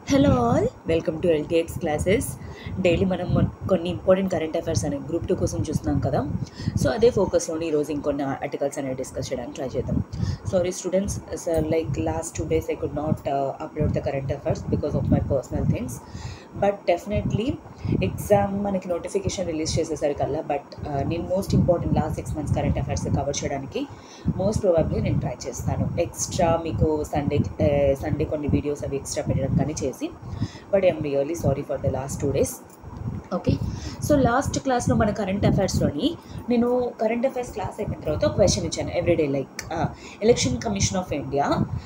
Hello all welcome to LTX classes daily మనం మొన్- కొన్ని ఇంపార్టెంట్ కరెంట్ అఫైర్స్ అనే గ్రూప్ టూ కోసం చూస్తున్నాం కదా సో అదే ఫోకస్లోని ఈరోజు ఇంకొన్ని ఆర్టికల్స్ అనేవి డిస్కస్ చేయడానికి ట్రై చేద్దాం sorry students sir like last two days I could not upload the current affairs because of my personal things but definitely exam మనకి నోటిఫికేషన్ రిలీజ్ చేసేసరికల్లా బట్ నేను most important last six months current affairs cover చేయడానికి most probably నేను try చేస్తాను extra మీకు Sunday Sunday కొన్ని videos అవి extra పెట్టడం కానీ చేసి but I'm really sorry for the last two days okay so last క్లాస్లో మన కరెంట్ అఫైర్స్లోని నేను కరెంట్ అఫైర్స్ క్లాస్ అయిపోయిన తర్వాత ఒక క్వశ్చన్ ఇచ్చాను everyday like election commission of India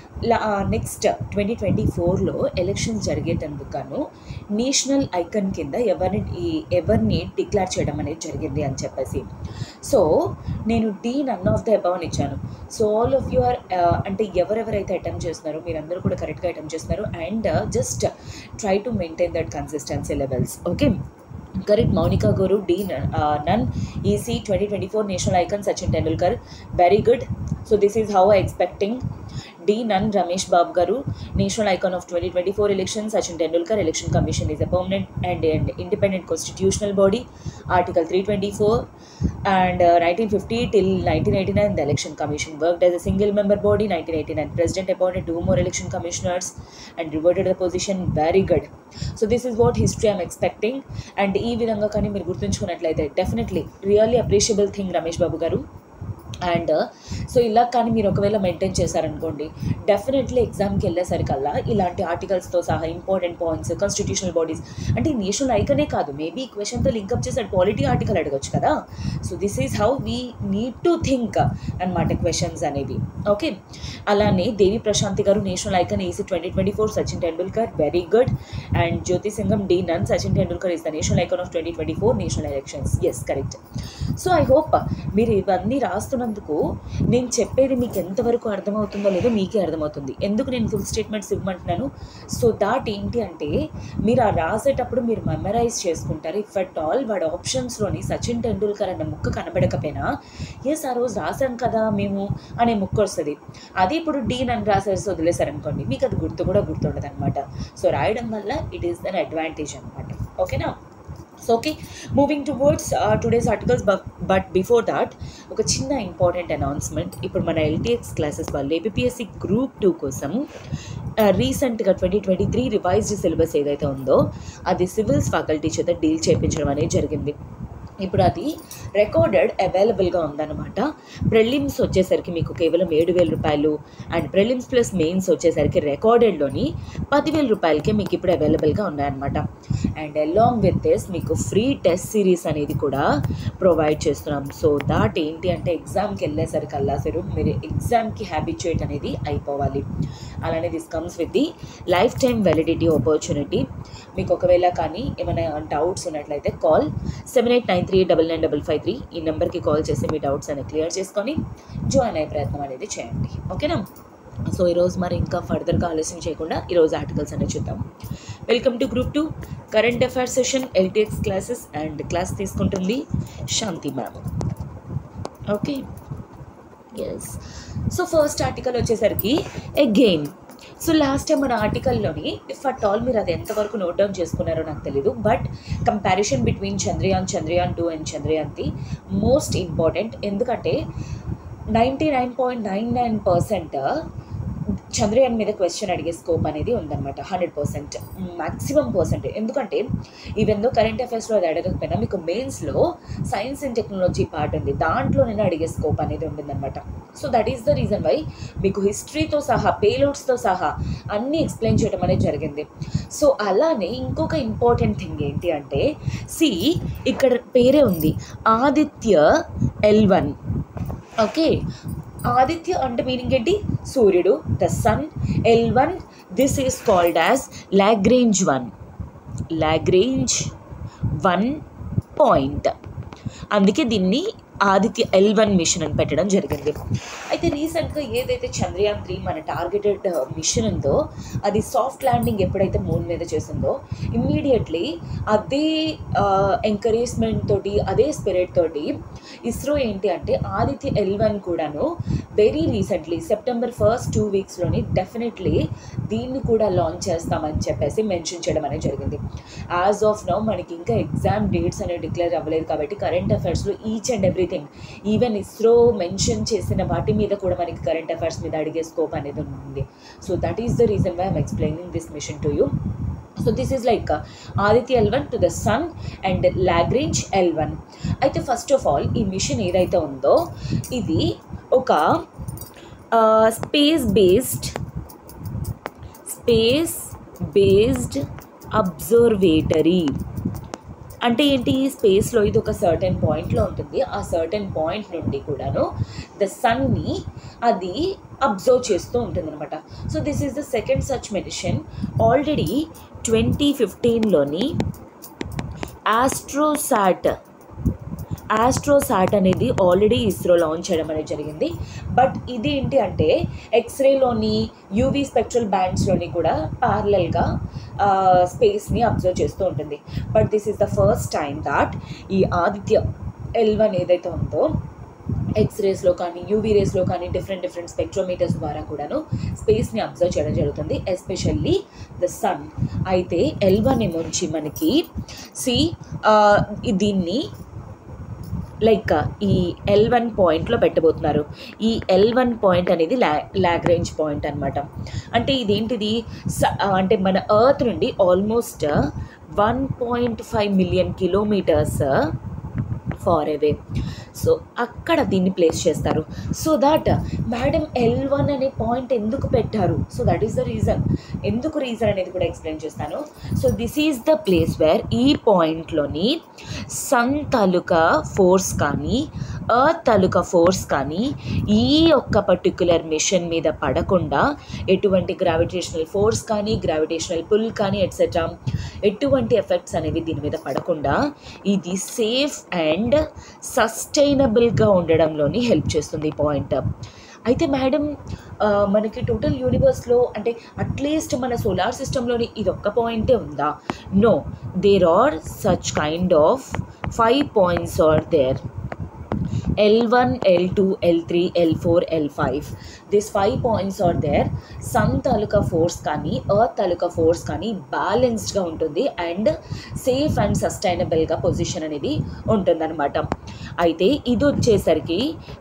next twenty twenty ఫోర్లో ఎలక్షన్స్ జరిగేటందుకు గాను నేషనల్ ఐకన్ కింద ఎవరిని ఈ- ఎవరిని డిక్లేర్ చేయడం అనేది జరిగింది అని చెప్పేసి సో నేను D none of the above అని ఇచ్చాను so all of you are అంటే ఎవరెవరైతే అటెంప్ట్ చేస్తున్నారో మీరందరూ కూడా కరెక్ట్గా అటెంప్ట్ చేస్తున్నారు and just try to maintain that consistency levels okay correct Mounika Guru D none EC twenty twenty four national icon Sachin Tendulkar very good so this is how I expecting D none Ramesh Babu గారు national icon of twenty twenty four election Sachin Tendulkar election commission is a permanent and and independent constitutional body article three twenty four and nineteen fifty till nineteen eighty nine the election commission worked as a single member body nineteen eighty nine president appointed two more election commissioners and reverted the position very good so this is what history I'm expecting and ఈ విధంగా కానీ మీరు గుర్తుంచుకున్నట్లయితే definitely really appreciable thing Ramesh Babu గారు and so ఇలా కానీ మీరు ఒకవేళ మెయింటైన్ చేశారనుకోండి డెఫినెట్లీ ఎగ్జామ్కి వెళ్ళేసరికల్లా ఇలాంటి ఆర్టికల్స్తో సహా ఇంపార్టెంట్ పాయింట్స్ కాన్స్టిట్యూషనల్ బాడీస్ అంటే నేషనల్ ఐకనే కాదు మేబీ క్వశ్చన్తో లింకప్ చేసి పాలిటీ ఆర్టికల్ అడగచ్చు కదా so this is how we need to think అనమాట క్వశ్చన్స్ అనేవి ఓకే అలానే దేవి ప్రశాంతి గారు national icon EC twenty twenty four Sachin Tendulkar very good and Jyothi Singam D none Sachin Tendulkar is the national icon of twenty twenty four national elections yes correct so I hope మీరు ఇవన్నీ రాస్తున్నందుకు నేను చెప్పేది మీకు ఎంతవరకు అర్థమవుతుందో లేదో మీకే అర్థమవుతుంది ఎందుకు నేను ఫుల్ స్టేట్మెంట్స్ ఇవ్వమంటున్నాను సో దాట్ ఏంటి అంటే మీరు ఆ రాసేటప్పుడు మీరు మెమరైజ్ చేసుకుంటారు ఇఫ్ అట్ ఆల్ వాడు ఆప్షన్స్లోని సచిన్ టెండూల్కర్ అనే ముక్క కనబడకపోయినా ఎస్ ఆ రోజు రాసాం కదా మేము అనే ముక్క వస్తుంది అదే ఇప్పుడు డీన్ అని రాసేసి వదిలేశారనుకోండి మీకు అది గుర్తు కూడా గుర్తుండదు అనమాట సో రాయడం వల్ల ఇట్ ఈస్ దన్ అడ్వాంటేజ్ అనమాట ఓకేనా so okay moving towards today's articles but before that ఒక చిన్న ఇంపార్టెంట్ అనౌన్స్మెంట్ ఇప్పుడు మన ఎల్టీఎక్స్ క్లాసెస్ వాళ్ళు ఏపీఎస్సి గ్రూప్ టూ కోసం రీసెంట్గా twenty twenty three revised syllabus ఏదైతే ఉందో అది సివిల్స్ ఫ్యాకల్టీ చేత డీల్ చేయించడం అనేది జరిగింది ఇప్పుడు అది రికార్డెడ్ అవైలబుల్గా ఉందన్నమాట ప్రెలిమ్స్ వచ్చేసరికి మీకు కేవలం ఏడు వేల రూపాయలు అండ్ ప్రెలిమ్స్ ప్లస్ మెయిన్స్ వచ్చేసరికి రికార్డెడ్లోని పదివేల రూపాయలకే మీకు ఇప్పుడు అవైలబుల్గా ఉన్నాయన్నమాట అండ్ అలాంగ్ విత్ దిస్ మీకు ఫ్రీ టెస్ట్ సిరీస్ అనేది కూడా ప్రొవైడ్ చేస్తున్నాం సో దాట్ ఏంటి అంటే ఎగ్జామ్కి వెళ్ళేసరికి అల్లాసరు మీరు ఎగ్జామ్కి హ్యాబిచుయేట్ అనేది అయిపోవాలి అలానే this comes with the life time validity opportunity మీకు ఒకవేళ కానీ ఏమైనా డౌట్స్ ఉన్నట్లయితే call seven eight nine three double nine double five three ఈ నెంబర్కి కాల్ చేసి మీ డౌట్స్ అనేవి క్లియర్ చేసుకొని జాయిన్ అయ్యే ప్రయత్నం అనేది చేయండి ఓకేనా సో ఈరోజు మరి ఇంకా ఫర్దర్గా ఆలస్యం చేయకుండా ఈరోజు ఆర్టికల్స్ అనేవి చూద్దాం welcome to group two current affairs session LTX classes and class తీసుకుంటుంది Shanti ma'am okay yes so first article వచ్చేసరికి అగైన్ సో లాస్ట్ టైం మన ఆర్టికల్లోని ఇఫ్ అట్ ఆల్ మీరు అది ఎంతవరకు నోట్ డౌన్ చేసుకున్నారో నాకు తెలీదు but comparison between Chandrayaan Chandrayaan two and Chandrayaan three most important ఎందుకంటే ninety nine point nine nine percent Chandrayaan మీద క్వశ్చన్ అడిగే స్కోప్ అనేది ఉందన్నమాట హండ్రెడ్ పర్సెంట్ మ్యాక్సిమం పర్సెంట్ ఎందుకంటే ఈవెందో కరెంట్ అఫైర్స్లో అది అడగకపోయినా మీకు మెయిన్స్లో సైన్స్ అండ్ టెక్నాలజీ పార్ట్ ఉంది దాంట్లోనే అడిగే స్కోప్ అనేది ఉంటుందన్నమాట so that is the reason why మీకు హిస్టరీతో సహా పేలోడ్స్తో సహా అన్నీ ఎక్స్ప్లెయిన్ చేయడం అనేది జరిగింది సో అలానే ఇంకొక ఇంపార్టెంట్ థింగ్ ఏంటి అంటే సి ఇక్కడ పేరే ఉంది Aditya L one okay Aditya అంటే మీనింగ్ ఏంటి సూర్యుడు the sun L one this is called as Lagrange one Lagrange one point అందుకే దీన్ని ఆదిత్య ఎల్ వన్ మిషన్ అని పెట్టడం జరిగింది అయితే రీసెంట్గా ఏదైతే చంద్రయాన్ త్రీ మన టార్గెటెడ్ మిషన్ ఉందో అది సాఫ్ట్ ల్యాండింగ్ ఎప్పుడైతే మూన్ మీద చేసిందో ఇమ్మీడియట్లీ అదే ఎంకరేజ్మెంట్ తోటి అదే స్పిరిట్ తోటి ఇస్రో ఏంటి అంటే ఆదిత్య ఎల్ వన్ కూడాను very recently September first two వీక్స్లోని డెఫినెట్లీ దీన్ని కూడా లాంచ్ చేస్తామని చెప్పేసి మెన్షన్ చేయడం అనేది జరిగింది యాజ్ ఆఫ్ నౌ మనకి ఇంకా ఎగ్జామ్ డేట్స్ అనేవి డిక్లేర్ అవ్వలేదు కాబట్టి కరెంట్ అఫైర్స్లో each and everything even ISRO mention చేసిన వాటి మీద కూడా మనకి కరెంట్ అఫైర్స్ మీద అడిగే స్కోప్ అనేది ఉంది so that is the reason why I'm explaining this mission to you so this is like Aditya L one to the sun and Lagrange L one అయితే ఫస్ట్ ఆఫ్ ఆల్ ఈ mission ఏదైతే ఉందో ఇది ఒక space based space based observatory అంటే ఏంటి స్పేస్లో ఇది ఒక సర్టెన్ పాయింట్లో ఉంటుంది ఆ సర్టెన్ పాయింట్ నుండి కూడాను ద సన్ని అది అబ్జర్వ్ చేస్తూ ఉంటుంది అనమాట so this is the second such mission already twenty ఫిఫ్టీన్లోని ఆస్ట్రోసాట్ ఆస్ట్రోసాట్ అనేది ఆల్రెడీ ఇస్రో లాంచ్ చేయడం అనేది జరిగింది బట్ ఇది ఏంటి అంటే ఎక్స్రేలోని యూవీ స్పెక్ట్రల్ బ్యాండ్స్లోని కూడా ప్యారలల్గా స్పేస్ని అబ్జర్వ్ చేస్తూ ఉంటుంది but this is the first time that ఈ ఆదిత్య ఎల్ వన్ ఏదైతే ఉందో ఎక్స్రేస్లో కానీ యూవీ రేస్లో కానీ డిఫరెంట్ డిఫరెంట్ స్పెక్ట్రోమీటర్స్ ద్వారా కూడాను స్పేస్ని అబ్జర్వ్ చేయడం జరుగుతుంది ఎస్పెషల్లీ ద సన్ అయితే ఎల్ వన్ ఏమొచ్చి మనకి సి దీన్ని లైక్ ఈ ఎల్ వన్ పాయింట్లో పెట్టబోతున్నారు ఈ ఎల్ వన్ పాయింట్ అనేది లా లాగ్రేంజ్ పాయింట్ అనమాట అంటే ఇదేంటిది స అంటే మన ఎర్త్ నుండి almost one point five million kilometres far away so అక్కడ దీన్ని ప్లేస్ చేస్తారు so that madam L one అనే పాయింట్ ఎందుకు పెట్టారు so that is the reason ఎందుకు రీజన్ అనేది కూడా ఎక్స్ప్లెయిన్ చేస్తాను so this is the place where ఈ పాయింట్లోని సన్ తాలూకా ఫోర్స్ కానీ ఎర్త్ తాలూకా ఫోర్స్ కానీ ఈ ఒక్క పర్టిక్యులర్ మిషన్ మీద పడకుండా ఎటువంటి గ్రావిటేషనల్ ఫోర్స్ కానీ గ్రావిటేషనల్ పుల్ కానీ ఎట్సెట్రా ఎటువంటి ఎఫెక్ట్స్ అనేవి దీని మీద పడకుండా ఇది సేఫ్ అండ్ సస్టైనబుల్గా ఉండడంలోని హెల్ప్ చేస్తుంది ఈ పాయింట్ అయితే మేడం మనకి టోటల్ యూనివర్స్లో అంటే అట్లీస్ట్ మన సోలార్ సిస్టంలోని ఇది ఒక్క పాయింటే ఉందా no there are such kind of five points are there L1, L2, L3, L4, L5. These five points are there. Sun తాలూకా ఫోర్స్ కానీ ఎర్త్ తాలూకా ఫోర్స్ కానీ బ్యాలెన్స్డ్గా ఉంటుంది అండ్ సేఫ్ అండ్ సస్టైనబుల్గా పొజిషన్ అనేది ఉంటుందన్నమాట అయితే ఇది వచ్చేసరికి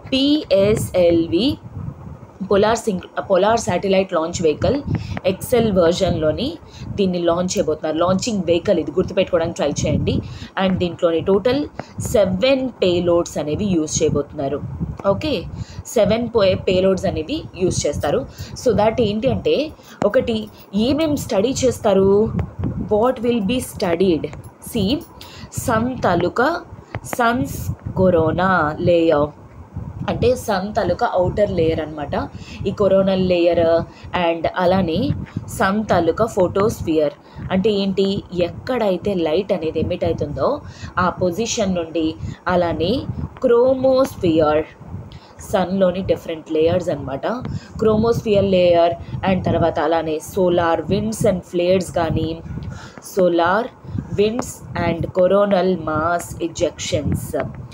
PSLV polar sing polar satellite launch vehicle XL వర్జన్లోని దీన్ని లాంచ్ చేయబోతున్నారు లాంచింగ్ వెహికల్ ఇది గుర్తుపెట్టుకోవడానికి ట్రై చేయండి అండ్ దీంట్లోని టోటల్ సెవెన్ పేలోడ్స్ అనేవి యూజ్ చేయబోతున్నారు ఓకే సెవెన్ పే పేలోడ్స్ అనేవి యూజ్ చేస్తారు సో దాట్ ఏంటి అంటే ఒకటి ఏమేం స్టడీ చేస్తారు what will be studied C sun తాలూకా సన్స్ కొరోనా లేయర్ అంటే సన్ తాలూకా అవుటర్ లేయర్ అనమాట ఈ కొరోనల్ లేయర్ అండ్ అలానే సన్ తాలూకా ఫోటోస్ఫియర్ అంటే ఏంటి ఎక్కడైతే లైట్ అనేది ఎమిట్ అవుతుందో ఆ పొజిషన్ నుండి అలానే క్రోమోస్ఫియర్ సన్లోని డిఫరెంట్ లేయర్స్ అనమాట క్రోమోస్ఫియర్ లేయర్ అండ్ తర్వాత అలానే సోలార్ విండ్స్ అండ్ ఫ్లేయర్స్ కానీ solar winds and coronal mass ejections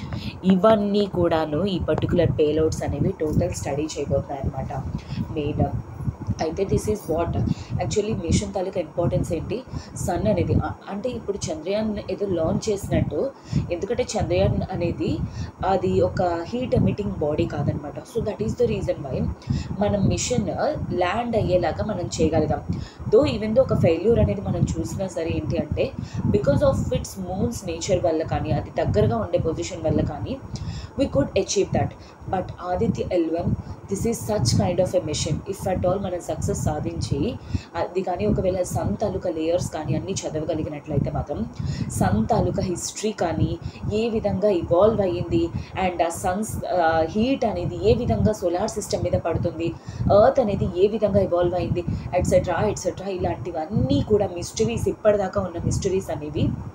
ఇవన్నీ కూడాను ఈ పర్టికులర్ పేలోడ్స్ అనేవి టోటల్ స్టడీ చేయబోతున్నాయి అనమాట మెయిన్ అయితే this is what actually mission తాలూకా ఇంపార్టెన్స్ ఏంటి సన్ అనేది అ- అంటే ఇప్పుడు చంద్రయాన్ ఏదో లాంచ్ చేసినట్టు ఎందుకంటే చంద్రయాన్ అనేది అది ఒక హీట్ ఎమిటింగ్ బాడీ కాదనమాట so that is the reason why మనం మిషన్ ల్యాండ్ అయ్యేలాగా మనం చేయగలిగాం దో ఈవెన్ దో ఒక ఫెయిల్యూర్ అనేది మనం చూసినా సరే ఏంటి అంటే because of its moon's nature వల్ల కానీ అది దగ్గరగా ఉండే పొజిషన్ వల్ల కానీ we could achieve that but Aditya L one this is such kind of a mission if at all మనం సక్సెస్ సాధించి అది కానీ ఒకవేళ సన్ తాలూకా లేయర్స్ కానీ అన్నీ చదవగలిగినట్లయితే మాత్రం సన్ తాలూకా హిస్టరీ కానీ ఏ విధంగా ఇవాల్వ్ అయ్యింది అండ్ ఆ సన్స్ హీట్ అనేది ఏ విధంగా సోలార్ సిస్టమ్ మీద పడుతుంది ఎర్త్ అనేది ఏ విధంగా ఇవాల్వ్ అయింది ఎట్సెట్రా ఎట్సెట్రా ఇలాంటివన్నీ కూడా మిస్టరీస్ ఇప్పటిదాకా ఉన్న మిస్టరీస్ అనేవి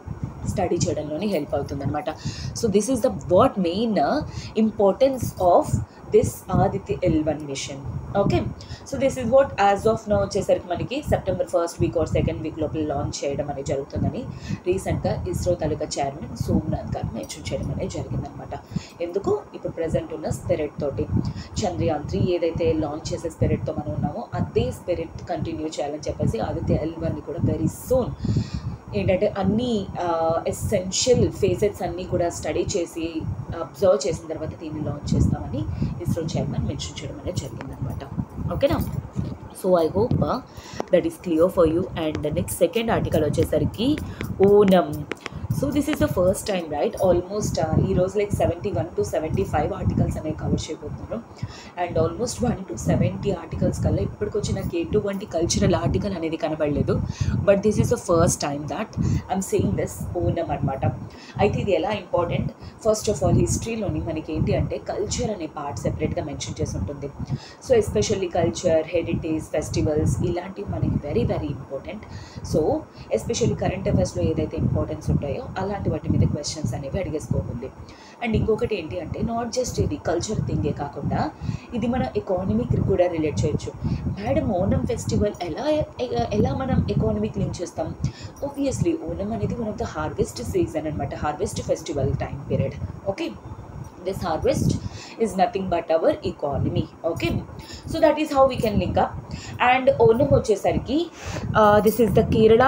స్టడీ చేయడంలోనే హెల్ప్ అవుతుంది అనమాట so this is the what main importance of this Aditya L one mission okay so this is what as of now వచ్చేసరికి మనకి September first week or second week లోపల లాంచ్ చేయడం అనేది జరుగుతుందని రీసెంట్గా ఇస్రో తాలూకా చైర్మన్ సోమనాథ్ గారు మెన్షన్ చేయడం అనేది జరిగిందనమాట ఎందుకు ఇప్పుడు ప్రజెంట్ ఉన్న స్పిరిట్ తోటి చంద్రయాన్ త్రీ ఏదైతే లాంచ్ చేసే స్పిరిట్తో మనం ఉన్నామో అదే స్పిరిట్ కంటిన్యూ చేయాలని చెప్పేసి ఆదిత్య ఎల్ వన్ని కూడా వెరీ సూన్ ఏంటంటే అన్ని ఎసెన్షియల్ ఫేజెస్ అన్నీ కూడా స్టడీ చేసి అబ్జర్వ్ చేసిన తర్వాత దీన్ని లాంచ్ చేస్తామని ఇస్రో చైర్మన్ మెన్షన్ చేయడం అనేది జరిగిందనమాట ఓకేనా so I hope that is clear for you and next second article వచ్చేసరికి Onam so this is the first time right almost ఈ రోజు like seventy one to seventy five articles అనేవి కవర్ చేయబోతున్నారు and almost one to seventy articles కల్లా ఇప్పటికొచ్చి నాకు ఎటువంటి cultural article అనేది కనబడలేదు but this is the first time that I'm saying this Onam అనమాట అయితే ఇది ఎలా ఇంపార్టెంట్ ఫస్ట్ ఆఫ్ ఆల్ హిస్టరీలోని మనకి ఏంటి అంటే కల్చర్ అనే పార్ట్ సెపరేట్గా మెన్షన్ చేసి ఉంటుంది so especially culture heritage festivals ఇలాంటివి మనకి very very important so especially current అఫైర్స్లో ఏదైతే ఇంపార్టెన్స్ ఉంటాయో అలాంటి వాటి మీద క్వశ్చన్స్ అనేవి అడిగేసుకోతుంది అండ్ ఇంకొకటి ఏంటి అంటే నాట్ జస్ట్ ఇది కల్చర్ థింగే కాకుండా ఇది మన ఎకానమీకి కూడా రిలేట్ చేయొచ్చు మేడం ఓనం ఫెస్టివల్ ఎలా ఎలా మనం ఎకానమీకి లింక్ చేస్తాం ఆబ్వియస్లీ ఓనం అనేది one of the harvest season అనమాట harvest festival time period okay this harvest is nothing but our economy okay so that is how we can link up and onam వచ్చేసరికి this is the Kerala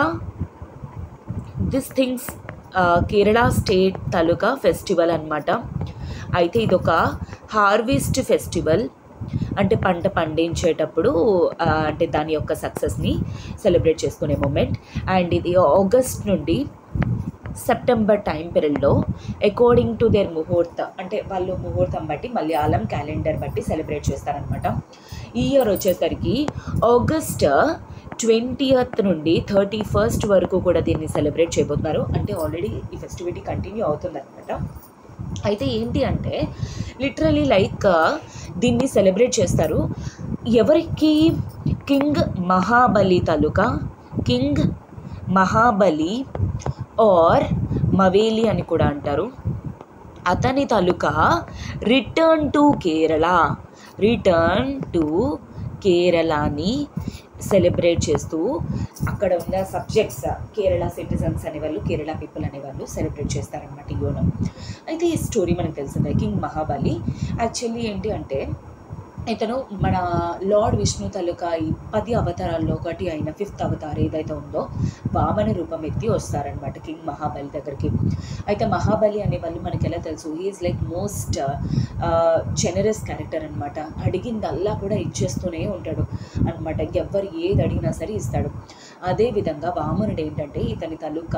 this things Kerala state తాలూకా festival అనమాట అయితే ఇదొక harvest festival అంటే పంట పండించేటప్పుడు ఆ, అంటే దాని యొక్క సక్సెస్ని సెలబ్రేట్ చేసుకునే మూమెంట్ అండ్ ఇది ఆగస్ట్ నుండి సెప్టెంబర్ టైం పీరియడ్లో అకార్డింగ్ టు దేర్ ముహూర్త అంటే వాళ్ళు ముహూర్తం బట్టి మలయాళం క్యాలెండర్ బట్టి సెలబ్రేట్ చేస్తారనమాట ఈ ఇయర్ వచ్చేసరికి ఆగస్ట్ ట్వంటీయత్ నుండి థర్టీ ఫస్ట్ వరకు కూడా దీన్ని సెలబ్రేట్ చేయబోతున్నారు అంటే ఆల్రెడీ ఈ ఫెస్టివిటీ కంటిన్యూ అవుతుందన్నమాట అయితే ఏంటి అంటే లిటరలీ లైక్ దీన్ని సెలబ్రేట్ చేస్తారు ఎవరికి కింగ్ మహాబలి తాలూకా కింగ్ మహాబలి ఆర్ మవేలి అని కూడా అంటారు అతని తాలూకా return to Kerala return to కేరళని సెలబ్రేట్ చేస్తూ అక్కడ ఉన్న సబ్జెక్ట్స్ కేరళ సిటిజన్స్ అనేవాళ్ళు కేరళ పీపుల్ అనేవాళ్ళు సెలబ్రేట్ చేస్తారనమాట ఈ ఓనం అయితే ఈ స్టోరీ మనకు తెలిసిందే కింగ్ మహాబలి యాక్చువల్లీ ఏంటి అంటే ఇతను మన లార్డ్ విష్ణు తాలూకా ఈ పది అవతారాల్లో ఒకటి అయిన ఫిఫ్త్ అవతార్ ఏదైతే ఉందో వామన రూపం ఎత్తి వస్తారనమాట కింగ్ మహాబలి దగ్గరికి అయితే మహాబలి అనే వాళ్ళు మనకి ఎలా తెలుసు he's like most generous character అనమాట అడిగిందల్లా కూడా ఇచ్చేస్తూనే ఉంటాడు అనమాట ఎవరు ఏది అడిగినా సరే ఇస్తాడు అదేవిధంగా వామనుడు ఏంటంటే ఇతని తాలూకా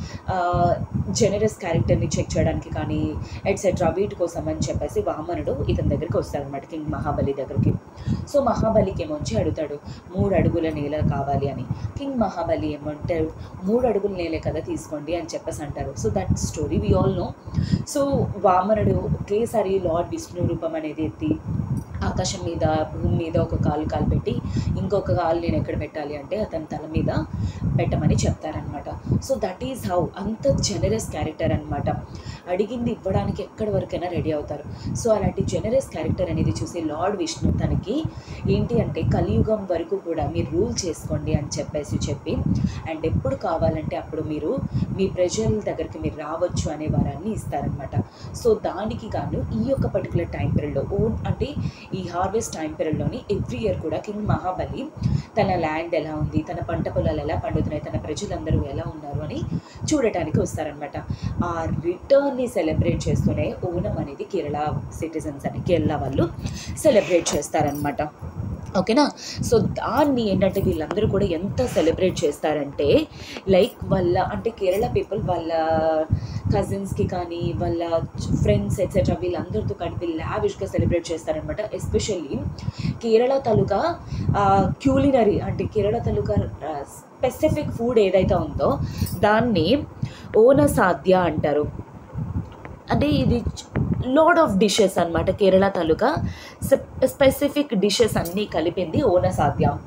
జెనరస్ క్యారెక్టర్ని చెక్ చేయడానికి కానీ ఎట్సెట్రా వీటి కోసం అని చెప్పేసి వామనుడు ఇతని దగ్గరికి వస్తాడనమాట కింగ్ మహాబలి దగ్గరికి సో మహాబలికి ఏమొచ్చి అడుగుతాడు మూడు అడుగుల నేల కావాలి అని కింగ్ మహాబలి ఏమంటారు మూడు అడుగుల నేలే కదా తీసుకోండి అని చెప్పేసి అంటారు so that story we all know so వామనుడు ఒకేసారి లార్డ్ విష్ణు రూపం అనేది ఎత్తి ఆకాశం మీద భూమి మీద ఒక కాలు కాలు పెట్టి ఇంకొక కాలు నేను ఎక్కడ పెట్టాలి అంటే అతని తల మీద పెట్టమని చెప్తారనమాట సో దట్ ఈజ్ హౌ అంత జెనరస్ క్యారెక్టర్ అనమాట అడిగింది ఇవ్వడానికి ఎక్కడి వరకైనా రెడీ అవుతారు సో అలాంటి జెనరస్ క్యారెక్టర్ అనేది చూసి లార్డ్ విష్ణు తనకి ఏంటి అంటే కలియుగం వరకు కూడా మీరు రూల్ చేసుకోండి అని చెప్పేసి చెప్పి అండ్ ఎప్పుడు కావాలంటే అప్పుడు మీరు మీ ప్రజల దగ్గరికి మీరు రావచ్చు అనే వరాన్ని ఇస్తారనమాట సో దానికి గాను ఈ యొక్క పర్టికులర్ టైం పీరియడ్లో ఓన్ అంటే ఈ హార్వెస్ట్ టైం పీరియడ్లోని ఎవ్రీ ఇయర్ కూడా కింగ్ మహాబలి తన ల్యాండ్ ఎలా ఉంది తన పంట పొలాలు ఎలా పండుతున్నాయి తన ప్రజలందరూ ఎలా ఉన్నారు అని చూడటానికి వస్తారనమాట ఆ రిటర్న్ని సెలబ్రేట్ చేస్తూనే ఓనం అనేది కేరళ సిటిజన్స్ అని కేరళ వాళ్ళు సెలబ్రేట్ చేస్తారనమాట ఓకేనా సో దాన్ని ఏంటంటే వీళ్ళందరూ కూడా ఎంత సెలబ్రేట్ చేస్తారంటే లైక్ వాళ్ళ అంటే కేరళ పీపుల్ వాళ్ళ కజిన్స్కి కానీ వాళ్ళ ఫ్రెండ్స్ ఎట్సెట్రా వీళ్ళందరితో కలిపి లావిష్గా సెలబ్రేట్ చేస్తారనమాట ఎస్పెషల్లీ కేరళ తాలూకా క్యూలినరీ అంటే కేరళ తాలూకా స్పెసిఫిక్ ఫుడ్ ఏదైతే ఉందో దాన్ని ఓనసాద్య అంటారు అంటే ఇది లాడ్ ఆఫ్ డిషెస్ అన్నమాట కేరళ తాలూకా స్పెసిఫిక్ డిషెస్ అన్నీ కలిపింది ఓనసాద్య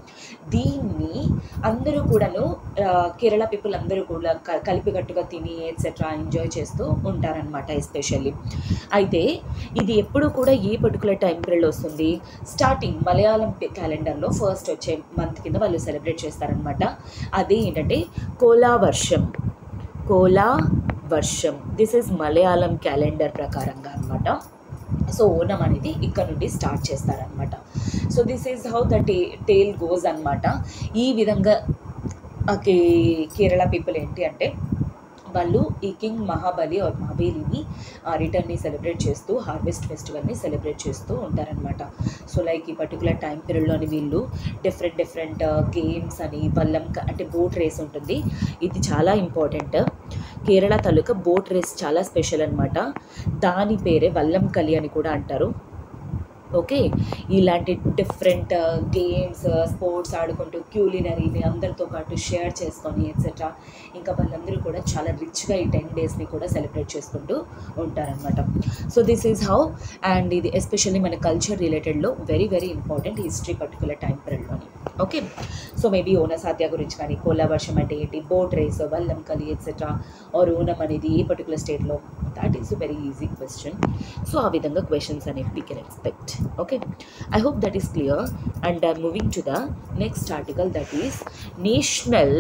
దీన్ని అందరూ కూడాను ఆ, కేరళ పీపుల్ అందరూ కూడా క- కలిపికట్టుగా తిని ఎట్సెట్రా ఎంజాయ్ చేస్తూ ఉంటారనమాట ఎస్పెషల్లీ అయితే ఇది ఎప్పుడు కూడా ఏ పర్టికులర్ టైం పీరియడ్ వస్తుంది స్టార్టింగ్ మలయాళం క్యాలెండర్లో ఫస్ట్ వచ్చే మంత్ కింద వాళ్ళు సెలబ్రేట్ చేస్తారనమాట అది ఏంటంటే కోలా వర్షం కోలా వర్షం దిస్ ఇస్ మలయాళం క్యాలెండర్ ప్రకారంగా అనమాట సో ఓనం అనేది ఇక్కడ నుండి స్టార్ట్ చేస్తారనమాట so this is how the టే టేల్ గోస్ అనమాట ఈ విధంగా ఆ కే- కేరళ పీపుల్ ఏంటి అంటే వాళ్ళు ఈ కింగ్ మహాబలి ఆర్ మహాబలిని రిటర్న్ని సెలబ్రేట్ చేస్తూ హార్వెస్ట్ ఫెస్టివల్ని సెలబ్రేట్ చేస్తూ ఉంటారనమాట సో లైక్ ఈ పర్టికులర్ టైం పీరియడ్లోని వీళ్ళు డిఫరెంట్ డిఫరెంట్ గేమ్స్ అని వల్లం క- అంటే బోట్ రేస్ ఉంటుంది ఇది చాలా ఇంపార్టెంట్ కేరళ తాలూకా బోట్ రేస్ చాలా స్పెషల్ అనమాట దాని పేరే వల్లం కలి అని కూడా అంటారు ఓకే ఇలాంటి డిఫరెంట్ గేమ్స్ స్పోర్ట్స్ ఆడుకుంటూ క్యూలినరీని అందరితో పాటు షేర్ చేసుకొని ఎట్సెట్రా ఇంకా వాళ్ళందరూ కూడా చాలా రిచ్గా ఈ టెన్ డేస్ని కూడా సెలబ్రేట్ చేసుకుంటూ ఉంటారనమాట so this is how and ఇది ఎస్పెషల్లీ మన కల్చర్ రిలేటెడ్లో very very important history particular time పీరియడ్లోని ఓకే సో మేబీ ఓన సాధ్య గురించి కానీ కోలా వర్షం అంటే ఏంటి బోట్ రేస్ వల్లం కలి ఎట్సెట్రా ఆర్ ఓనం అనేది ఏ పర్టికులర్ స్టేట్లో that is very easy question so ఆ విధంగా క్వశ్చన్స్ అనేవి we can expect okay I hope that is clear and I moving to the next article that is national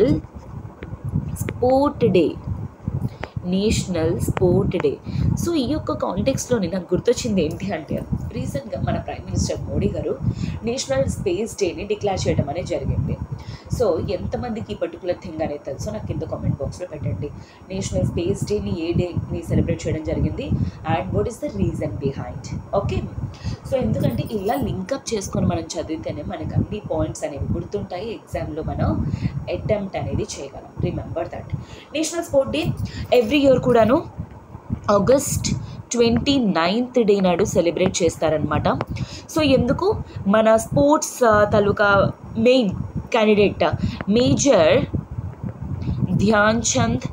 sport day national sport day so ఈ యొక్క కాంటెక్స్లోని నాకు గుర్తొచ్చింది ఏంటి అంటే రీసెంట్గా మన ప్రైమ్ మినిస్టర్ మోడీ గారు నేషనల్ స్పేస్ డేని డిక్లేర్ చేయడం అనేది జరిగింది సో ఎంతమందికి ఈ పర్టికులర్ థింగ్ అనేది తెలుసో నాకు కింద కామెంట్ బాక్స్లో పెట్టండి నేషనల్ స్పేస్ డేని ఏ డేని సెలబ్రేట్ చేయడం జరిగింది and what is the reason behind okay so ఎందుకంటే ఇలా లింకప్ చేసుకొని మనం చదివితేనే మనకు అన్ని పాయింట్స్ అనేవి గుర్తుంటాయి ఎగ్జామ్లో మనం అటెంప్ట్ అనేది చేయగలం remember that national sport day every year కూడాను ఆగస్ట్ ట్వంటీ నైన్త్ డే నాడు సెలబ్రేట్ చేస్తారనమాట సో ఎందుకు మన స్పోర్ట్స్ తాలూకా main candidate major Dhyan Chand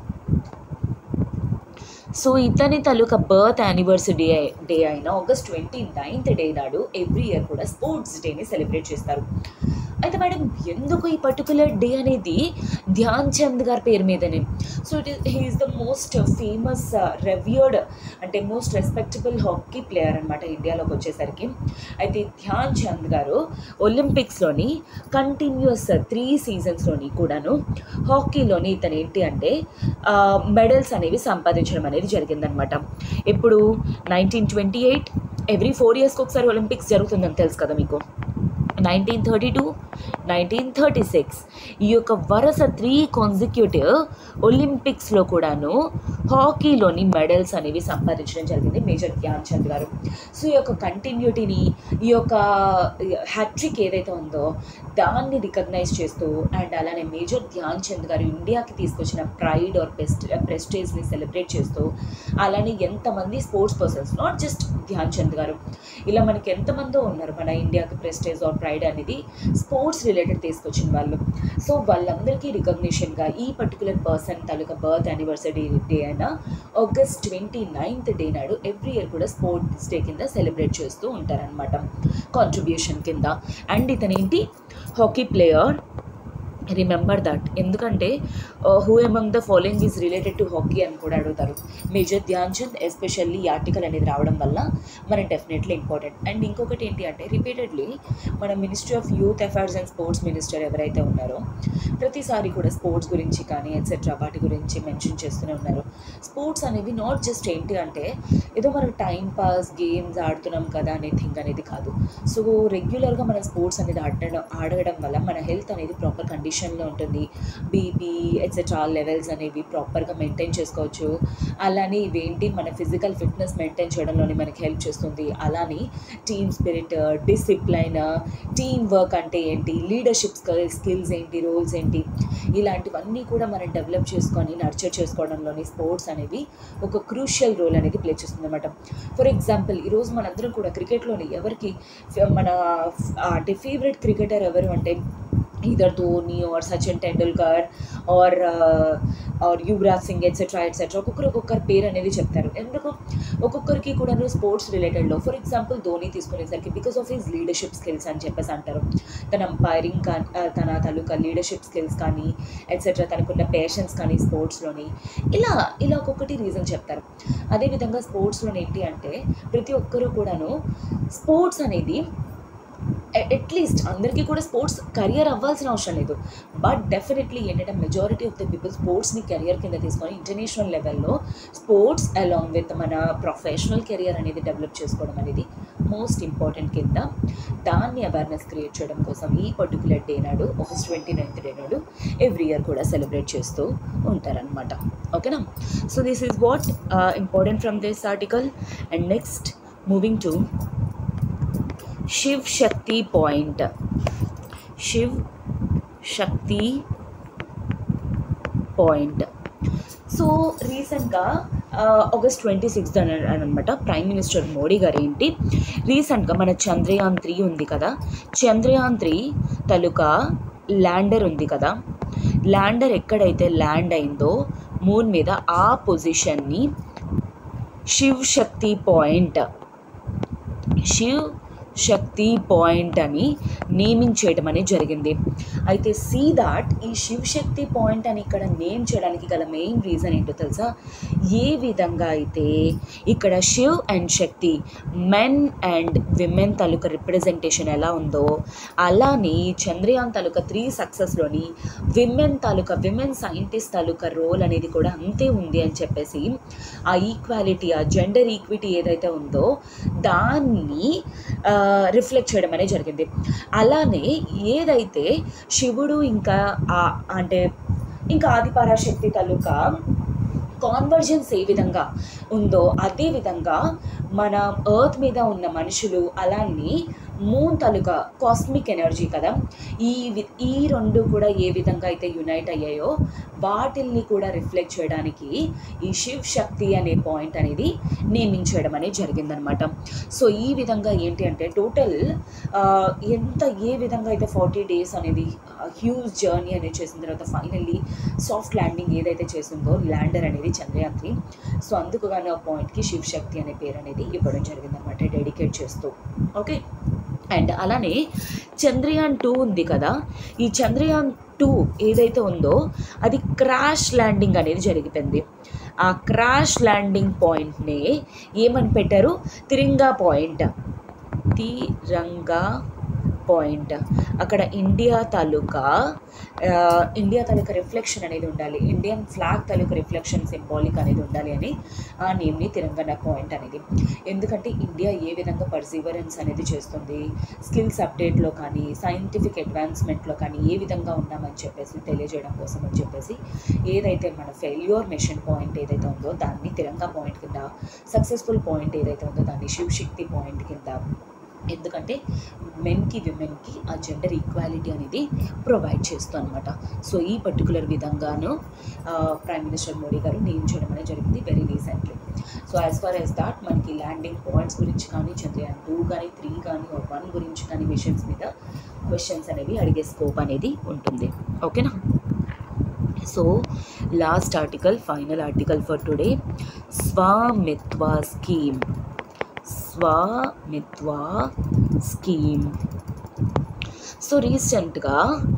so ఇతని తాలూకా బర్త్ యానివర్సరీ డే అయిన ఆగస్ట్ ట్వంటీ నైన్త్ డే నాడు ఎవ్రీ ఇయర్ కూడా స్పోర్ట్స్ డేని సెలబ్రేట్ చేస్తారు అయితే మేడం ఎందుకు ఈ పర్టికులర్ డే అనేది ధ్యాన్ చంద్ గారి పేరు మీదనే so it is he's the most famous revered అంటే మోస్ట్ రెస్పెక్టబుల్ హాకీ ప్లేయర్ అనమాట ఇండియాలోకి వచ్చేసరికి అయితే ధ్యాన్ చంద్ గారు ఒలింపిక్స్లోని కంటిన్యూస్ త్రీ సీజన్స్లోని కూడాను హాకీలోని ఇతను ఏంటి అంటే మెడల్స్ అనేవి సంపాదించడం అనేది జరిగిందనమాట ఇప్పుడు nineteen twenty eight every four ఇయర్స్కి ఒకసారి ఒలింపిక్స్ జరుగుతుందని తెలుసు కదా మీకు nineteen thirty two nineteen thirty six ఈ యొక్క వరుస త్రీ కాన్సిక్యూటివ్ ఒలింపిక్స్లో కూడాను హాకీలోని మెడల్స్ అనేవి సంపాదించడం జరిగింది మేజర్ ధ్యాన్ చంద్ గారు సో ఈ యొక్క కంటిన్యూటీని ఈ యొక్క హ్యాట్రిక్ ఏదైతే ఉందో దాన్ని రికగ్నైజ్ చేస్తూ అండ్ అలానే మేజర్ ధ్యాన్ చంద్ గారు ఇండియాకి తీసుకొచ్చిన ప్రైడ్ ఆర్ బెస్ట్ ప్రెస్టేజ్ని సెలబ్రేట్ చేస్తూ అలానే ఎంతమంది sports persons not just Dhyan Chand గారు ఇలా మనకి ఎంతమందో ఉన్నారు మన ఇండియాకి ప్రెస్టేజ్ ఆర్ ప్రైడ్ అనేది స్పోర్ట్స్ రిలేటెడ్ తీసుకొచ్చిన వాళ్ళు సో వాళ్ళందరికీ రికగ్నిషన్గా ఈ పర్టికులర్ పర్సన్ తాలూకా బర్త్ యానివర్సరీ డే అయిన ఆగస్ట్ ట్వంటీ నైన్త్ డే నాడు ఎవ్రీ ఇయర్ కూడా స్పోర్ట్స్ డే కింద సెలబ్రేట్ చేస్తూ ఉంటారనమాట కాంట్రిబ్యూషన్ కింద అండ్ ఇతనేంటి హాకీ ప్లేయర్ రిమెంబర్ దట్ ఎందుకంటే who among the following is related to hockey అని కూడా అడుగుతారు మేజర్ ధ్యాన్ చంద్ ఎస్పెషల్లీ ఈ ఆర్టికల్ అనేది రావడం వల్ల మనకి డెఫినెట్లీ ఇంపార్టెంట్ అండ్ ఇంకొకటి ఏంటి అంటే రిపీటెడ్లీ మన ministry of youth affairs and sports minister ఎవరైతే ఉన్నారో ప్రతిసారి కూడా స్పోర్ట్స్ గురించి కానీ ఎట్సెట్రా వాటి గురించి మెన్షన్ చేస్తూనే ఉన్నారు స్పోర్ట్స్ అనేవి నాట్ జస్ట్ ఏంటి అంటే ఏదో మనం టైం పాస్ గేమ్స్ ఆడుతున్నాం కదా అనే థింగ్ అనేది కాదు సో రెగ్యులర్గా మన స్పోర్ట్స్ అనేది ఆడడం ఆడడం వల్ల మన హెల్త్ అనేది ప్రాపర్ కండిషన్లో ఉంటుంది బీపీ ఎట్సెట్రా లెవెల్స్ అనేవి ప్రాపర్గా మెయింటైన్ చేసుకోవచ్చు అలానే ఇవేంటి మన ఫిజికల్ ఫిట్నెస్ మెయింటైన్ చేయడంలోనే మనకి హెల్ప్ చేస్తుంది అలానే team spirit discipline team work అంటే ఏంటి లీడర్షిప్ స్కిల్స్ ఏంటి రోల్స్ ఏంటి ఇలాంటివన్నీ కూడా మనం డెవలప్ చేసుకొని నర్చర్ చేసుకోవడంలోని స్పోర్ట్స్ అనేవి ఒక క్రూషియల్ రోల్ అనేది ప్లే చేస్తుంది అనమాట ఫర్ ఎగ్జాంపుల్ ఈరోజు మనందరం కూడా క్రికెట్లోని ఎవరికి ఫ- మన ఫ్- అంటే ఫేవరెట్ క్రికెటర్ ఎవరు అంటే either Dhoni or Sachin Tendulkar or or Yuvraj Singh etcetera etcetera ఒక్కొక్కరు ఒక్కొక్కరు పేరు అనేది చెప్తారు ఎందుకు ఒక్కొక్కరికి కూడా స్పోర్ట్స్ రిలేటెడ్లో ఫర్ ఎగ్జాంపుల్ ధోని తీసుకునేసరికి because of his leadership skills అని చెప్పేసి అంటారు తన అంపైరింగ్ కానీ తన తాలూకా లీడర్షిప్ స్కిల్స్ కానీ ఎట్సెట్రా తనకున్న పేషెన్స్ కానీ స్పోర్ట్స్లోని ఇలా ఇలా ఒక్కొక్కటి రీజన్ చెప్తారు అదేవిధంగా స్పోర్ట్స్లో ఏంటి అంటే ప్రతి ఒక్కరూ కూడాను స్పోర్ట్స్ అనేది అట్లీస్ట్ అందరికీ కూడా స్పోర్ట్స్ కెరియర్ అవ్వాల్సిన అవసరం లేదు బట్ డెఫినెట్లీ ఏంటంటే మెజారిటీ ఆఫ్ ద పీపుల్ స్పోర్ట్స్ని కెరియర్ కింద తీసుకొని ఇంటర్నేషనల్ లెవెల్లో స్పోర్ట్స్ అలాంగ్ విత్ మన ప్రొఫెషనల్ కెరియర్ అనేది డెవలప్ చేసుకోవడం అనేది మోస్ట్ ఇంపార్టెంట్ కింద దాన్ని అవేర్నెస్ క్రియేట్ చేయడం కోసం ఈ పర్టికులర్ డే నాడు ఆగస్ట్ ట్వంటీ నైన్త్ డే నాడు ఎవ్రీ ఇయర్ కూడా సెలబ్రేట్ చేస్తూ ఉంటారనమాట ఓకేనా so this is what important from this article and next moving to Shiv Shakti point Shiv Shakti point so రీసెంట్గా ఆగస్ట్ ట్వంటీ సిక్స్త్ అని అనమాట ప్రైమ్ మినిస్టర్ మోడీ గారు ఏంటి రీసెంట్గా మన చంద్రయాన్ త్రీ ఉంది కదా చంద్రయాన్ త్రీ తలుక ల్యాండర్ ఉంది కదా ల్యాండర్ ఎక్కడైతే ల్యాండ్ అయిందో మూన్ మీద ఆ పొజిషన్ని శివ్ శక్తి పాయింట్ శివ్ శక్తి పాయింట్ అని నేమింగ్ చేయడం అనేది జరిగింది అయితే సీ దాట్ ఈ శివ్ శక్తి పాయింట్ అని ఇక్కడ నేమ్ చేయడానికి గల మెయిన్ రీజన్ ఏంటో తెలుసా ఏ విధంగా అయితే ఇక్కడ Shiv and Shakti men and women తాలూకా రిప్రజెంటేషన్ ఎలా ఉందో అలానే చంద్రయాన్ తాలూకా త్రీ సక్సెస్లోని విమెన్ తాలూకా విమెన్ సైంటిస్ట్ తాలూకా రోల్ అనేది కూడా అంతే ఉంది అని చెప్పేసి ఆ ఈక్వాలిటీ ఆ జెండర్ ఈక్విటీ ఏదైతే ఉందో దాన్ని రిఫ్లెక్ట్ చేయడం అనేది జరిగింది అలానే ఏదైతే శివుడు ఇంకా ఆ- అంటే ఇంకా ఆదిపరాశక్తి తాలూకా కాన్వర్జెన్స్ ఏ విధంగా ఉందో అదే విధంగా మన ఎర్త్ మీద ఉన్న మనుషులు అలానే మూన్ తాలూకా కాస్మిక్ ఎనర్జీ కదా ఈ వి- ఈ రెండు కూడా ఏ విధంగా అయితే యునైట్ అయ్యాయో వాటిల్ని కూడా రిఫ్లెక్ట్ చేయడానికి ఈ శివ్ శక్తి అనే పాయింట్ అనేది నేమింగ్ చేయడం అనేది జరిగిందనమాట సో ఈ విధంగా ఏంటి అంటే టోటల్ ఎంత ఏ విధంగా అయితే ఫార్టీ డేస్ అనేది హ్యూజ్ జర్నీ అనేది చేసిన తర్వాత ఫైనల్లీ సాఫ్ట్ ల్యాండింగ్ ఏదైతే చేసిందో ల్యాండర్ అనేది చంద్రయాన్ త్రీ సో అందుకు గాను ఆ పాయింట్కి శివ్ శక్తి అనే పేరు అనేది ఇవ్వడం జరిగిందనమాట డెడికేట్ చేస్తూ ఓకే అండ్ అలానే చంద్రయాన్ టూ ఉంది కదా ఈ చంద్రయాన్ టూ ఏదైతే ఉందో అది క్రాష్ ల్యాండింగ్ అనేది జరిగిపోయింది ఆ క్రాష్ ల్యాండింగ్ పాయింట్ని ఏమని పెట్టారు తిరంగా పాయింట్ తిరంగా పాయింట్ అక్కడ ఇండియా తాలూకా ఆ, ఇండియా తాలూకా రిఫ్లెక్షన్ అనేది ఉండాలి ఇండియన్ ఫ్లాగ్ తాలూకా రిఫ్లెక్షన్ సింబాలిక్ అనేది ఉండాలి అని ఆ నేమ్ని తెలంగాణ పాయింట్ అనేది ఎందుకంటే ఇండియా ఏ విధంగా పర్సీవరెన్స్ అనేది చేస్తుంది స్కిల్స్ అప్డేట్లో కానీ సైంటిఫిక్ అడ్వాన్స్మెంట్లో కానీ ఏ విధంగా ఉన్నామని చెప్పేసి తెలియజేయడం కోసం అని చెప్పేసి ఏదైతే మన ఫెయిల్యూర్ మిషన్ పాయింట్ ఏదైతే ఉందో దాన్ని తిరంగా పాయింట్ కింద సక్సెస్ఫుల్ పాయింట్ ఏదైతే ఉందో దాన్ని శివశక్తి పాయింట్ కింద ఎందుకంటే మెన్కి విమెన్కి ఆ జెండర్ ఈక్వాలిటీ అనేది ప్రొవైడ్ చేస్తూ అనమాట సో ఈ పర్టికులర్ విధంగాను ప్రైమ్ మినిస్టర్ మోడీ గారు నేమ్ చేయడం అనేది జరిగింది very recently so as far as that మనకి ల్యాండింగ్ పాయింట్స్ గురించి కానీ చంద్రయాన్ టూ కానీ త్రీ కానీ వన్ గురించి కానీ మిషన్స్ మీద క్వశ్చన్స్ అనేవి అడిగే స్కోప్ అనేది ఉంటుంది ఓకేనా so last article final article for today Svamitva scheme Svamitva scheme so రీసెంట్గా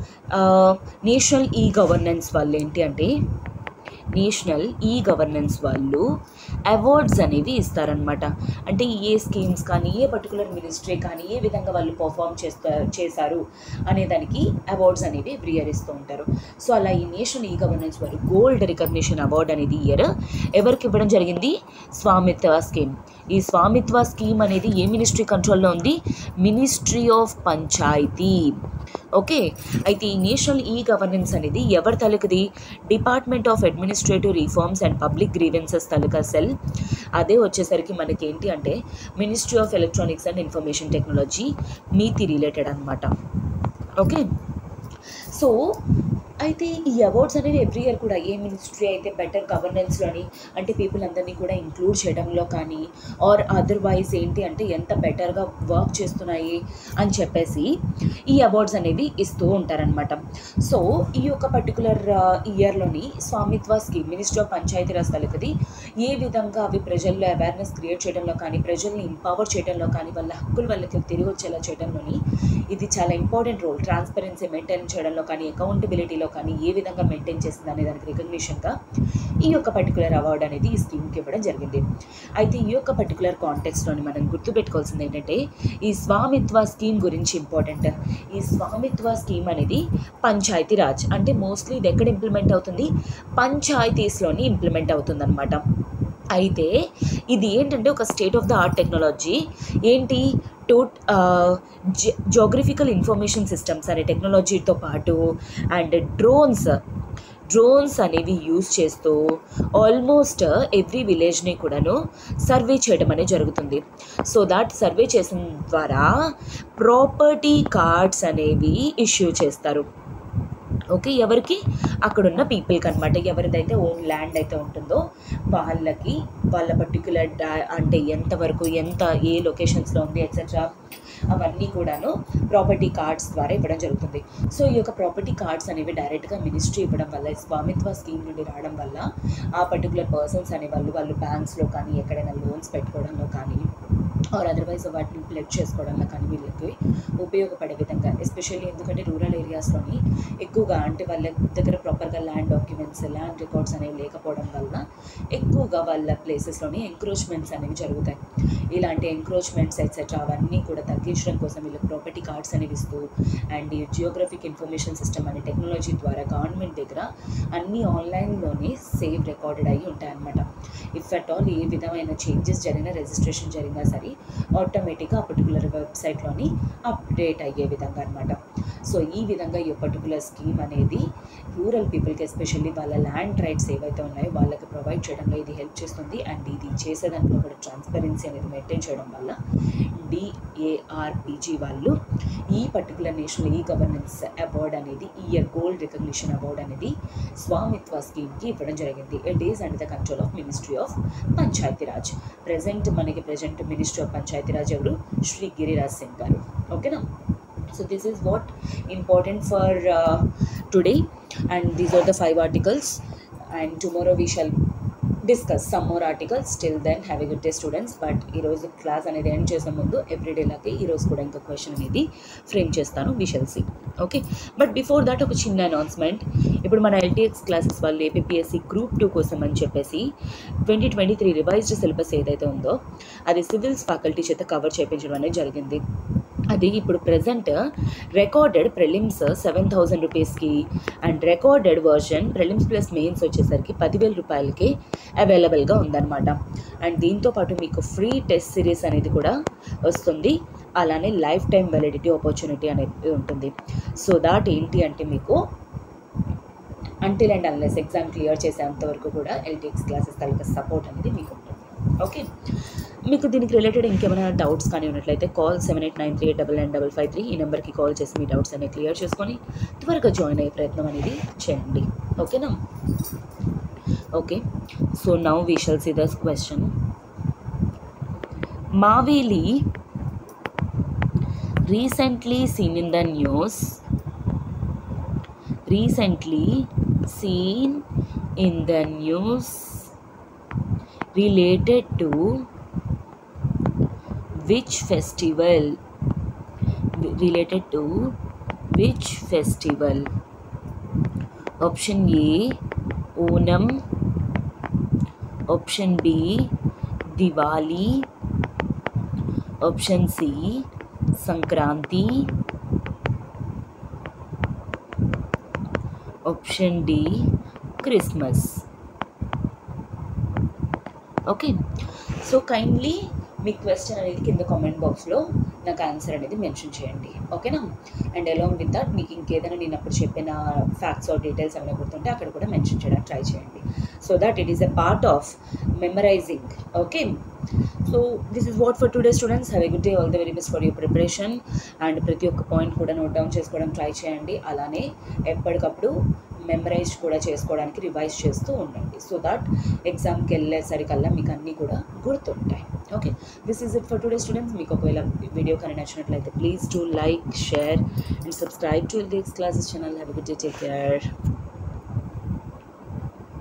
నేషనల్ ఈ గవర్నెన్స్ వాళ్ళు ఏంటి అంటే నేషనల్ ఈ గవర్నెన్స్ వాళ్ళు అవార్డ్స్ అనేవి ఇస్తారనమాట అంటే ఏ స్కీమ్స్ కానీ ఏ పర్టికులర్ మినిస్ట్రీ కానీ ఏ విధంగా వాళ్ళు పర్ఫామ్ చేస్తా చేశారు అనే దానికి అవార్డ్స్ అనేవి ఎవ్రీ ఇయర్ ఇస్తూ ఉంటారు సో అలా ఈ నేషనల్ ఈ గవర్నెన్స్ వారు గోల్డ్ రికగ్నిషన్ అవార్డ్ అనేది ఇయర్ ఎవరికి ఇవ్వడం జరిగింది స్వామిత్వ స్కీమ్ ఈ స్వామిత్వ స్కీమ్ అనేది ఏ మినిస్ట్రీ కంట్రోల్లో ఉంది మినిస్ట్రీ ఆఫ్ పంచాయతీ ఓకే అయితే ఈ నేషనల్ ఈ గవర్నెన్స్ అనేది ఎవరి తాలూకది department of administrative reforms and public grievances తాలూకా సెల్ అదే వచ్చేసరికి మనకి ఏంటి అంటే ministry of electronics and information technology MeitY related అనమాట ఓకే సో అయితే ఈ అవార్డ్స్ అనేవి ఎవ్రీ ఇయర్ కూడా ఏ మినిస్ట్రీ అయితే బెటర్ గవర్నెన్స్లోని అంటే పీపుల్ అందరినీ కూడా ఇంక్లూడ్ చేయడంలో కానీ ఆర్ అదర్వైజ్ ఏంటి అంటే ఎంత బెటర్గా వర్క్ చేస్తున్నాయి అని చెప్పేసి ఈ అవార్డ్స్ అనేవి ఇస్తూ ఉంటారనమాట సో ఈ యొక్క particular ఇయర్లోని Swamitva scheme ministry of Panchayati Raj తలకది ఏ విధంగా అవి ప్రజల్లో అవేర్నెస్ క్రియేట్ చేయడంలో కానీ ప్రజల్ని ఎంపవర్ చేయడంలో కానీ వాళ్ళ హక్కులు వాళ్ళకి తిరిగి వచ్చేలా చేయడంలోని ఇది చాలా ఇంపార్టెంట్ రోల్ ట్రాన్స్పరెన్సీ మెయింటైన్ చేయడంలో కానీ అకౌంటబిలిటీలో కానీ ఏ విధంగా మెయింటైన్ చేస్తుంది అనే దానికి రికగ్నిషన్గా ఈ యొక్క పర్టికులర్ అవార్డు అనేది ఈ స్కీమ్కి ఇవ్వడం జరిగింది అయితే ఈ యొక్క పర్టికులర్ కాంటెక్స్లోని మనం గుర్తుపెట్టుకోవాల్సింది ఏంటంటే ఈ స్వామిత్వ స్కీమ్ గురించి ఇంపార్టెంట్ ఈ స్వామిత్వ స్కీమ్ అనేది పంచాయతీ రాజ్ అంటే మోస్ట్లీ ఇది ఎక్కడ ఇంప్లిమెంట్ అవుతుంది పంచాయతీస్లోని ఇంప్లిమెంట్ అవుతుంది అయితే ఇది ఏంటంటే ఒక state of the art technology ఏంటి టు జోగ్రఫికల్ ఇన్ఫర్మేషన్ సిస్టమ్స్ అనే టెక్నాలజీతో పాటు అండ్ డ్రోన్స్ డ్రోన్స్ అనేవి యూజ్ చేస్తూ ఆల్మోస్ట్ ఎవ్రీ విలేజ్ని కూడాను సర్వే చేయడం అనేది జరుగుతుంది సో దాట్ సర్వే చేసిన ద్వారా ప్రాపర్టీ కార్డ్స్ అనేవి ఇష్యూ చేస్తారు ఓకే ఎవరికి అక్కడున్న పీపుల్కి అనమాట ఎవరిదైతే ఓన్ ల్యాండ్ అయితే ఉంటుందో వాళ్ళకి వాళ్ళ పర్టికులర్ డా అంటే ఎంతవరకు ఎంత ఏ లొకేషన్స్లో ఉంది ఎట్సెట్రా అవన్నీ కూడాను ప్రాపర్టీ కార్డ్స్ ద్వారా ఇవ్వడం జరుగుతుంది సో ఈ యొక్క ప్రాపర్టీ కార్డ్స్ అనేవి డైరెక్ట్గా మినిస్ట్రీ ఇవ్వడం వల్ల ఈ స్వామిత్వ స్కీమ్ నుండి రావడం వల్ల ఆ పర్టికులర్ పర్సన్స్ అనే వాళ్ళు వాళ్ళు బ్యాంక్స్లో కానీ ఎక్కడైనా లోన్స్ పెట్టుకోవడంలో కానీ ఆర్ అదర్వైజ్ వాటిని ప్లెడ్ చేసుకోవడంలో కానీ వీళ్ళకి ఉపయోగపడే విధంగా ఎస్పెషల్లీ ఎందుకంటే రూరల్ ఏరియాస్లోని ఎక్కువగా అంటే వాళ్ళ దగ్గర ప్రాపర్గా ల్యాండ్ డాక్యుమెంట్స్ ల్యాండ్ రికార్డ్స్ అనేవి లేకపోవడం వల్ల ఎక్కువగా వాళ్ళ ప్లేసెస్లోని ఎంక్రోచ్మెంట్స్ అనేవి జరుగుతాయి ఇలాంటి ఎంక్రోచ్మెంట్స్ ఎట్సెట్రా అవన్నీ కూడా తగ్గించడం కోసం వీళ్ళకి ప్రాపర్టీ కార్డ్స్ అనేవి ఇస్తూ అండ్ ఈ జియోగ్రఫిక్ ఇన్ఫర్మేషన్ సిస్టమ్ అనే టెక్నాలజీ ద్వారా గవర్నమెంట్ దగ్గర అన్నీ ఆన్లైన్లోనే సేవ్ రికార్డెడ్ అయ్యి ఉంటాయన్నమాట ఇఫ్ అట్ ఆల్ ఏ విధమైన చేంజెస్ జరిగినా రిజిస్ట్రేషన్ జరిగినా సరే ఆటోమేటిక్గా ఆ పర్టికులర్ వెబ్సైట్లోని అప్డేట్ అయ్యే విధంగా అనమాట సో ఈ విధంగా ఈ పర్టికులర్ స్కీమ్ అనేది రూరల్ పీపుల్కి ఎస్పెషల్లీ వాళ్ళ ల్యాండ్ రైట్స్ ఏవైతే ఉన్నాయో వాళ్ళకి ప్రొవైడ్ చేయడంలో ఇది హెల్ప్ చేస్తుంది అండ్ ఇది చేసేదాంట్లో కూడా ట్రాన్స్పరెన్సీ అనేది మెయింటైన్ చేయడం వల్ల డిఏఆర్పిజి వాళ్ళు ఈ particular national e governance award అనేది ఇయర్ గోల్డ్ రికగ్నిషన్ అవార్డ్ అనేది స్వామిత్వ స్కీమ్కి ఇవ్వడం జరిగింది it is and the control of ministry of Panchayati Raj present మనకి ప్రజెంట్ మినిస్ట్రీ ఆఫ్ పంచాయతీరాజ్ ఎవరు శ్రీ గిరిరాజ్ సింగ్ గారు ఓకేనా so this is what important for uh, today and these are the five articles and tomorrow we shall discuss some more articles still then have a good day students but ఈరోజు class అనేది end చేసే ముందు everyday లాగే ఈరోజు కూడా ఇంకా question అనేది frame చేస్తాను we shall see okay but before that ఒక చిన్న అనౌన్స్మెంట్ ఇప్పుడు మన ఎల్టీఎక్స్ క్లాసెస్ వాళ్ళు ఏపీఎస్సి గ్రూప్ టూ కోసం అని చెప్పేసి twenty twenty three revised syllabus ఏదైతే ఉందో అది సివిల్స్ ఫ్యాకల్టీ చేత కవర్ చేయించడం అనేది జరిగింది అది ఇప్పుడు present recorded prelims seven thousand రూపీస్కి and recorded version prelims plus mains వచ్చేసరికి పదివేల రూపాయలకి అవైలబుల్గా ఉందన్నమాట అండ్ దీంతో పాటు మీకు ఫ్రీ టెస్ట్ సిరీస్ అనేది కూడా వస్తుంది అలానే లైఫ్ టైం వ్యాలిడిటీ ఆపర్చునిటీ అనేది ఉంటుంది సో దాట్ ఏంటి అంటే మీకు until and unless exam clear చేసేంత వరకు కూడా ఎల్టీఎక్స్ క్లాసెస్ తాలూకా సపోర్ట్ అనేది మీకు ఉంటుంది ఓకే మీకు దీనికి రిలేటెడ్ ఇంకేమైనా డౌట్స్ కానీ ఉన్నట్లయితే call seven eight nine three eight double nine double five three ఈ నెంబర్కి కాల్ చేసి మీ డౌట్స్ అనేవి క్లియర్ చేసుకొని త్వరగా జాయిన్ అయ్యే ప్రయత్నం అనేది చేయండి ఓకేనా okay so now we shall see this question Maveli recently seen in the news recently seen in the news related to which festival related to which festival option a onam option b diwali option c Sankranti option D Christmas okay so kindly మీ question అనేది కింద comment బాక్స్లో నాకు answer అనేది mention చేయండి ఓకేనా and along with that మీకు ఇంకేదైనా నేను అప్పుడు చెప్పిన ఫ్యాక్ట్స్ ఆర్ డీటెయిల్స్ ఏమైనా గుర్తుంటే అక్కడ కూడా మెన్షన్ చేయడానికి ట్రై చేయండి so that it is a part of memorising okay so this is what for today students have a good day all the very best for your preparation and ప్రతి ఒక్క point కూడా note down చేసుకోవడం try చేయండి అలానే ఎప్పటికప్పుడు memorise కూడా చేసుకోవడానికి revise చేస్తూ ఉండండి సో దట్ ఎగ్జామ్కి వెళ్ళేసరికల్లా మీకు అన్నీ కూడా గుర్తుంటాయి okay this is it for today students మీకు ఒకవేళ వీడియో కానీ నచ్చినట్లయితే please to like share and subscribe to this classes channel have good day take care